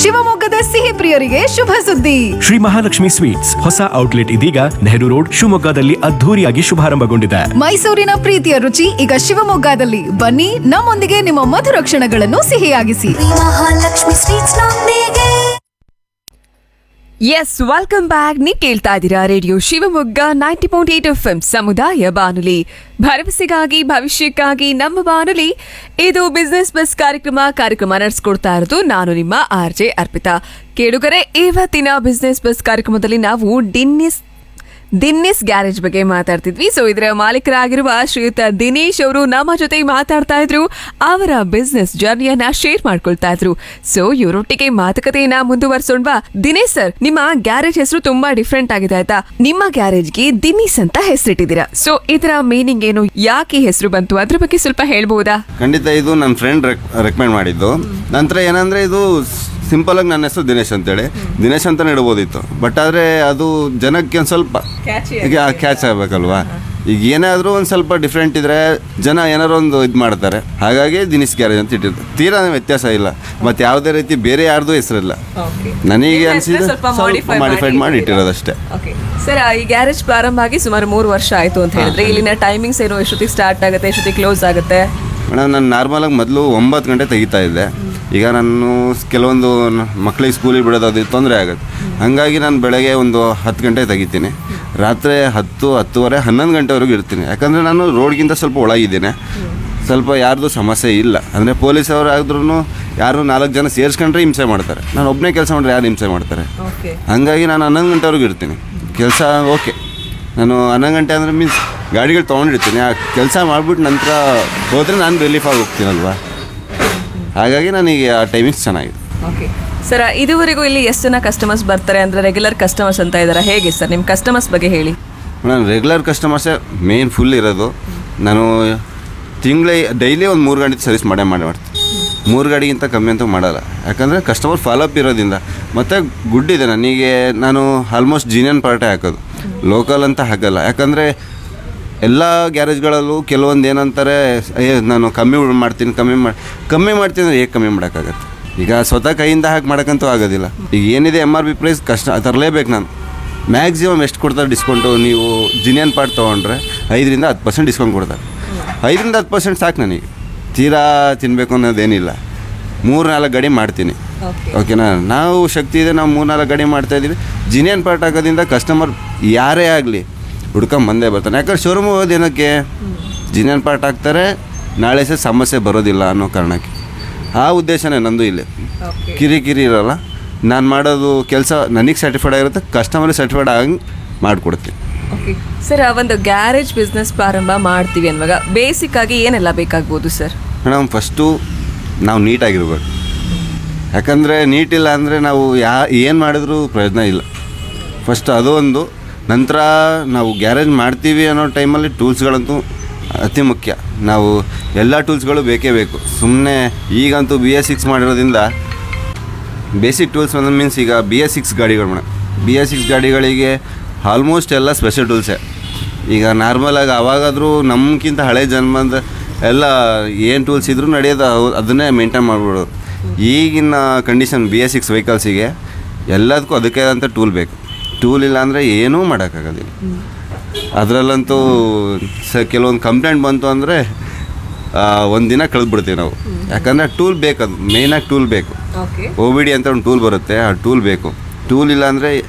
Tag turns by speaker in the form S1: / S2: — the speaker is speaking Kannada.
S1: ಶಿವಮೊಗ್ಗದ ಸಿಹಿ ಪ್ರಿಯರಿಗೆ ಶುಭ ಸುದ್ದಿ
S2: ಶ್ರೀ ಮಹಾಲಕ್ಷ್ಮಿ ಸ್ವೀಟ್ಸ್ ಹೊಸ ಔಟ್ಲೆಟ್ ಇದೀಗ ನೆಹರು ರೋಡ್ ಶಿವಮೊಗ್ಗದಲ್ಲಿ ಅದ್ಧೂರಿಯಾಗಿ ಶುಭಾರಂಭಗೊಂಡಿದೆ
S1: ಮೈಸೂರಿನ ಪ್ರೀತಿಯ ರುಚಿ ಈಗ ಶಿವಮೊಗ್ಗದಲ್ಲಿ ಬನ್ನಿ ನಮ್ಮೊಂದಿಗೆ ನಿಮ್ಮ ಮಧುರ ಕ್ಷಣಗಳನ್ನು ಸಿಹಿಯಾಗಿಸಿ
S3: ಮಹಾಲಕ್ಷ್ಮಿ ಸ್ವೀಟ್ಸ್ ನೊಂದಿಗೆ
S4: ಎಸ್ ವೆಲ್ಕಮ್ ಬ್ಯಾಕ್ ನೀವು ಕೇಳ್ತಾ ಇದ್ದೀರಾ radio Shivamogga ninety point eight F M ಸಮುದಾಯ ಬಾನುಲಿ ಭರವಸೆಗಾಗಿ ಭವಿಷ್ಯಕ್ಕಾಗಿ ನಮ್ಮ ಬಾನುಲಿ ಇದು ಬಿಸ್ನೆಸ್ ಬಸ್ ಕಾರ್ಯಕ್ರಮ ಕಾರ್ಯಕ್ರಮ ನಡೆಸ್ಕೊಡ್ತಾ ಇರೋದು ನಾನು ನಿಮ್ಮ ಆರ್ ಜೆ ಅರ್ಪಿತಾ ಕೇಳುಗರೆ ಇವತ್ತಿನ ಬಿಸ್ನೆಸ್ ಬಸ್ ಕಾರ್ಯಕ್ರಮದಲ್ಲಿ ನಾವು ಡಿನ್ನಿಸ್ ದಿನ್ನಿಸ್ ಗ್ಯಾರೇಜ್ ಬಗ್ಗೆ ಮಾತಾಡ್ತಿದ್ವಿ ಸೊ ಇದರ ಮಾಲೀಕರಾಗಿರುವ ಶ್ರೀಯುತ ದಿನೇಶ್ ಅವರು ನಮ್ಮ ಜೊತೆ ಮಾತಾಡ್ತಾ ಇದ್ರು ಅವರ ಬಿಸ್ನೆಸ್ ಜರ್ನಿಯನ್ನ ಶೇರ್ ಮಾಡ್ಕೊಳ್ತಾ ಇದ್ರು ಸೊ ಇವರೊಟ್ಟಿಗೆ ಮಾತುಕತೆಯನ್ನ ಮುಂದುವರ್ಸೋಣ್ವಾ ದಿನೇಶ್ ಸರ್ ನಿಮ್ಮ ಗ್ಯಾರೇಜ್ ಹೆಸರು ತುಂಬಾ ಡಿಫ್ರೆಂಟ್ ಆಗಿದೆ ಆಯ್ತಾ ನಿಮ್ಮ ಗ್ಯಾರೇಜ್ಗೆ ದಿನ್ನಿಸ್ ಅಂತ ಹೆಸರಿಟ್ಟಿದ್ದೀರಾ ಸೊ ಇದರ ಮೀನಿಂಗ್ ಏನು ಯಾಕೆ ಹೆಸರು ಬಂತು ಅದ್ರ ಬಗ್ಗೆ ಸ್ವಲ್ಪ ಹೇಳ್ಬಹುದಾ
S5: ಖಂಡಿತ ಇದು ನನ್ನ ಫ್ರೆಂಡ್ ರೆಕಮೆಂಡ್ ಮಾಡಿದ್ದು ನಂತರ ಏನಂದರೆ ಇದು ಸಿಂಪಲ್ ಆಗಿ ನನ್ನ ಹೆಸರು ದಿನೇಶ್ ಅಂತೇಳಿ ದಿನೇಶ್ ಅಂತಲೇ ಇಡ್ಬೋದಿತ್ತು ಬಟ್ ಆದರೆ ಅದು ಜನಕ್ಕೆ ಒಂದು ಸ್ವಲ್ಪ ಈಗ ಕ್ಯಾಚ್ ಆಗಬೇಕಲ್ವಾ ಈಗ ಏನಾದರೂ ಒಂದು ಸ್ವಲ್ಪ ಡಿಫ್ರೆಂಟ್ ಇದ್ರೆ ಜನ ಏನಾರು ಒಂದು ಇದು ಮಾಡ್ತಾರೆ ಹಾಗಾಗಿ ದಿನೇಶ್ ಗ್ಯಾರೇಜ್ ಅಂತ ಇಟ್ಟಿದ್ದು ತೀರಾ ವ್ಯತ್ಯಾಸ ಇಲ್ಲ ಮತ್ತು ಯಾವುದೇ ರೀತಿ ಬೇರೆ ಯಾರ್ದು ಹೆಸರಿಲ್ಲ ನನಗೆ
S4: ನಿಮ್ಮ
S5: ಅನಿಸಿದ್ದು
S4: ಹೆಸ್ರನ್ನ ಸ್ವಲ್ಪ modify
S5: ಮಾಡಿಫೈಡ್ ಮಾಡಿ
S4: ಮಾಡಿ
S5: ಇಟ್ಟಿರೋದಷ್ಟೇ
S4: ಸರ್ ಈ ಗ್ಯಾರೇಜ್ ಪ್ರಾರಂಭ ಆಗಿ ಸುಮಾರು ಮೂರು ವರ್ಷ ಆಯ್ತು ಅಂತ ಹೇಳಿದ್ರೆ ಇಲ್ಲಿನ ಟೈಮಿಂಗ್ಸ್ ಏನು ಎಷ್ಟೊತ್ತಿಗೆ ಸ್ಟಾರ್ಟ್ ಆಗುತ್ತೆ ಎಷ್ಟೊತ್ತಿಗೆ ಕ್ಲೋಸ್ ಆಗುತ್ತೆ
S5: ಮೇಡಮ್ ನಾನು ನಾರ್ಮಲಾಗಿ ಮೊದಲು ಒಂಬತ್ತು ಗಂಟೆ ತೆಗಿತಾ ಇದ್ದೆ ಈಗ ನಾನು ಕೆಲವೊಂದು ನ- ಮಕ್ಳಿಗೆ ಸ್ಕೂಲಿಗೆ ಬಿಡೋದು ಅದು ತೊಂದರೆ ಆಗುತ್ತೆ ಹಾಗಾಗಿ ನಾನು ಬೆಳಗ್ಗೆ ಒಂದು ಹತ್ತು ಗಂಟೆ ತೆಗಿತೀನಿ ರಾತ್ರಿ ಹತ್ತು ಹತ್ತುವರೆ ಹನ್ನೊಂದು ಗಂಟೆವರೆಗೂ ಇರ್ತೀನಿ ಯಾಕಂದರೆ ನಾನು ರೋಡ್ಗಿಂತ ಸ್ವಲ್ಪ ಒಳಗಿದ್ದೇನೆ ಸ್ವಲ್ಪ ಯಾರ್ದು ಸಮಸ್ಯೆ ಇಲ್ಲ ಅಂದರೆ ಪೊಲೀಸ್ ಅವರು ಆದ್ರೂ ಯಾರು ನಾಲ್ಕು ಜನ ಸೇರಿಸ್ಕೊಂಡ್ರೆ ಹಿಂಸೆ ಮಾಡ್ತಾರೆ ನಾನು ಒಬ್ಬನೇ ಕೆಲಸ ಮಾಡಿದ್ರೆ ಯಾರು ಹಿಂಸೆ ಮಾಡ್ತಾರೆ ಹಂಗಾಗಿ ನಾನು ಹನ್ನೊಂದು ಗಂಟೆವರೆಗೂ ಇರ್ತೀನಿ ಕೆಲಸ ಓಕೆ ನಾನು ಹನ್ನೊಂದು ಗಂಟೆ ಅಂದರೆ ಮೀನ್ಸ್ ಗಾಡಿಗಳು ತೊಗೊಂಡಿರ್ತೀನಿ ಆ ಕೆಲಸ ಮಾಡಿಬಿಟ್ಟು ನಂತರ ಹೋದರೆ ನಾನು ರಿಲೀಫ್ ಆಗಿ ಹೋಗ್ತೀನಲ್ವಾ ಹಾಗಾಗಿ ನನಗೆ ಆ ಟೈಮಿಂಗ್ಸ್ ಚೆನ್ನಾಗಿದೆ
S4: ಓಕೆ ಸರ್ ಇದುವರೆಗೂ ಇಲ್ಲಿ ಎಷ್ಟು ಜನ ಕಸ್ಟಮರ್ಸ್ ಬರ್ತಾರೆ ಅಂದ್ರೆ ರೆಗ್ಯುಲರ್ ಕಸ್ಟಮರ್ಸ್ ಅಂತ ಇದ್ದಾರೆ ಹೇಗೆ ಸರ್ ನಿಮ್ಮ ಕಸ್ಟಮರ್ಸ್ ಬಗ್ಗೆ ಹೇಳಿ
S5: ನಾನು ರೆಗ್ಯುಲರ್ ಕಸ್ಟಮರ್ಸೇ ಮೇನ್ ಫುಲ್ ಇರೋದು ನಾನು ತಿಂಗಳೇ ಡೈಲಿ ಒಂದು ಮೂರು ಗಾಡಿ ಸರ್ವಿಸ್ ಮಾಡೇ ಮಾಡಿ ಮಾಡ್ತೀನಿ ಮೂರು ಗಾಡಿಗಿಂತ ಕಮ್ಮಿ ಅಂತೂ ಮಾಡಲ್ಲ ಯಾಕಂದರೆ ಕಸ್ಟಮರ್ ಫಾಲೋಅಪ್ ಇರೋದ್ರಿಂದ ಮತ್ತು ಗುಡ್ ಇದೆ ನನಗೆ ನಾನು ಆಲ್ಮೋಸ್ಟ್ ಜೀನಿಯನ್ ಪಾರ್ಟೇ ಹಾಕೋದು ಲೋಕಲ್ ಅಂತ ಹಾಕಲ್ಲ ಯಾಕಂದರೆ ಎಲ್ಲ ಗ್ಯಾರೇಜ್ಗಳಲ್ಲೂ ಕೆಲವೊಂದು ಏನಂತಾರೆ ಏ ನಾನು ಕಮ್ಮಿ ಮಾಡ್ತೀನಿ ಕಮ್ಮಿ ಮಾಡಿ ಕಮ್ಮಿ ಮಾಡ್ತೀನಿ ಅಂದರೆ ಹೇಗೆ ಕಮ್ಮಿ ಮಾಡೋಕ್ಕಾಗತ್ತೆ ಈಗ ಸ್ವತಃ ಕೈಯಿಂದ ಹಾಕಿ ಮಾಡೋಕ್ಕಂತೂ ಆಗೋದಿಲ್ಲ ಈಗ ಏನಿದೆ ಎಮ್ ಆರ್ ಪಿ ಪ್ರೈಸ್ ಕಷ್ಟ ತರಲೇಬೇಕು ನಾನು ಮ್ಯಾಕ್ಸಿಮಮ್ ಎಷ್ಟು ಕೊಡ್ತಾರೆ ಡಿಸ್ಕೌಂಟು ನೀವು ಜಿನಿಯನ್ ಪಾರ್ಟ್ ತೊಗೊಂಡ್ರೆ ಐದರಿಂದ ಹತ್ತು ಪರ್ಸೆಂಟ್ ಡಿಸ್ಕೌಂಟ್ ಕೊಡ್ತಾರೆ ಐದರಿಂದ ಹತ್ತು ಪರ್ಸೆಂಟ್ ಸಾಕು ನನಗೆ ತೀರಾ ತಿನ್ನಬೇಕು ಅನ್ನೋದೇನಿಲ್ಲ ಮೂರು ನಾಲ್ಕು ಗಾಡಿ ಮಾಡ್ತೀನಿ ಓಕೆನಾ ನಾವು ಶಕ್ತಿ ಇದೆ ನಾವು ಮೂರು ನಾಲ್ಕು ಗಾಡಿ ಮಾಡ್ತಾ ಇದ್ದೀವಿ ಜಿನಿಯನ್ ಪಾರ್ಟ್ ಹಾಕೋದ್ರಿಂದ ಕಸ್ಟಮರ್ ಯಾರೇ ಆಗಲಿ ಹುಡ್ಕೊಂಡ್ ಬಂದೇ ಬರ್ತಾನೆ ಯಾಕಂದ್ರೆ ಶೋರೂಮ್ ಹೋಗೋದು ಏನಕ್ಕೆ ಜಿನಿಯನ್ ಪಾರ್ಟ್ ಹಾಕ್ತಾರೆ ನಾಳೆ ಸಹ ಸಮಸ್ಯೆ ಬರೋದಿಲ್ಲ ಅನ್ನೋ ಕಾರಣಕ್ಕೆ ಆ ಉದ್ದೇಶನೇ ನಂದು ಇಲ್ಲಿ ಕಿರಿಕಿರಿ ಇರಲ್ಲ ನಾನು ಮಾಡೋದು ಕೆಲಸ ನನಗೆ ಸ್ಯಾಟಿಸ್ಫೈಡ್ ಆಗಿರುತ್ತೆ ಕಸ್ಟಮರ್ ಸ್ಯಾಟಿಸ್ಫೈಡ್ ಆಗಿ ಮಾಡಿಕೊಡ್ತೀನಿ
S4: ಓಕೆ ಸರ್ ಒಂದು ಗ್ಯಾರೇಜ್ ಬಿಸ್ನೆಸ್ ಪ್ರಾರಂಭ ಮಾಡ್ತೀವಿ ಅನ್ನುವಾಗ ಬೇಸಿಕ್ ಆಗಿ ಏನೆಲ್ಲ ಬೇಕಾಗ್ಬೋದು ಸರ್
S5: ಮೇಡಮ್ ಫಸ್ಟು ನಾವು ನೀಟಾಗಿರ್ಬೇಕು ಯಾಕಂದರೆ ನೀಟಿಲ್ಲ ಅಂದರೆ ನಾವು ಯಾ ಏನು ಮಾಡಿದ್ರೂ ಪ್ರಯೋಜನ ಇಲ್ಲ ಫಸ್ಟ್ ಅದು ಒಂದು ನಂತರ ನಾವು ಗ್ಯಾರೇಜ್ ಮಾಡ್ತೀವಿ ಅನ್ನೋ ಟೈಮಲ್ಲಿ ಟೂಲ್ಸ್ಗಳಂತೂ ಅತಿ ಮುಖ್ಯ ನಾವು ಎಲ್ಲ ಟೂಲ್ಸ್ಗಳು ಬೇಕೇ ಬೇಕು ಸುಮ್ಮನೆ ಈಗಂತೂ ಬಿ ಎಸ್ ಸಿಕ್ಸ್ ಮಾಡಿರೋದ್ರಿಂದ ಬೇಸಿಕ್ ಟೂಲ್ಸ್ ಅಂದ್ರೆ ಮೀನ್ಸ್ ಈಗ ಬಿ ಎಸ್ ಸಿಕ್ಸ್ ಗಾಡಿಗಳು ಮೇಡಮ್ ಬಿ ಎಸ್ ಸಿಕ್ಸ್ ಗಾಡಿಗಳಿಗೆ ಆಲ್ಮೋಸ್ಟ್ ಎಲ್ಲ ಸ್ಪೆಷಲ್ ಟೂಲ್ಸೇ ಈಗ ನಾರ್ಮಲಾಗಿ ಅವಾಗಾದರೂ ನಮ್ಗಿಂತ ಹಳೆ ಜನ್ಮದ ಎಲ್ಲ ಏನು ಟೂಲ್ಸ್ ಇದ್ರೂ ನಡೆಯೋದು ಅವು- ಅದನ್ನೇ ಮೇಂಟೈನ್ ಮಾಡ್ಬಿಡೋದು ಈಗಿನ ಕಂಡೀಷನ್ ಬಿ ಎಸ್ ಸಿಕ್ಸ್ ವೆಹಿಕಲ್ಸಿಗೆ ಎಲ್ಲದಕ್ಕೂ ಅದಕ್ಕೆ ಅಂತ ಟೂಲ್ ಬೇಕು ಟೂಲ್ ಇಲ್ಲ ಅಂದರೆ ಏನೂ ಮಾಡೋಕ್ಕಾಗೋದಿಲ್ಲ ಅದರಲ್ಲಂತೂ ಸ ಕೆಲವೊಂದು ಕಂಪ್ಲೇಂಟ್ ಬಂತು ಅಂದರೆ ಒಂದು ದಿನ ಕಳೆದ್ಬಿಡ್ತೀವಿ ನಾವು ಯಾಕಂದರೆ ಟೂಲ್ ಬೇಕದು ಮೇಯ್ನಾಗಿ ಟೂಲ್ ಬೇಕು
S4: ಓಕೆ
S5: ಓ ಬಿ ಡಿ ಅಂತ ಒಂದು ಟೂಲ್ ಬರುತ್ತೆ ಆ ಟೂಲ್ ಬೇಕು ಟೂಲ್ ಇಲ್ಲ ಅಂದರೆ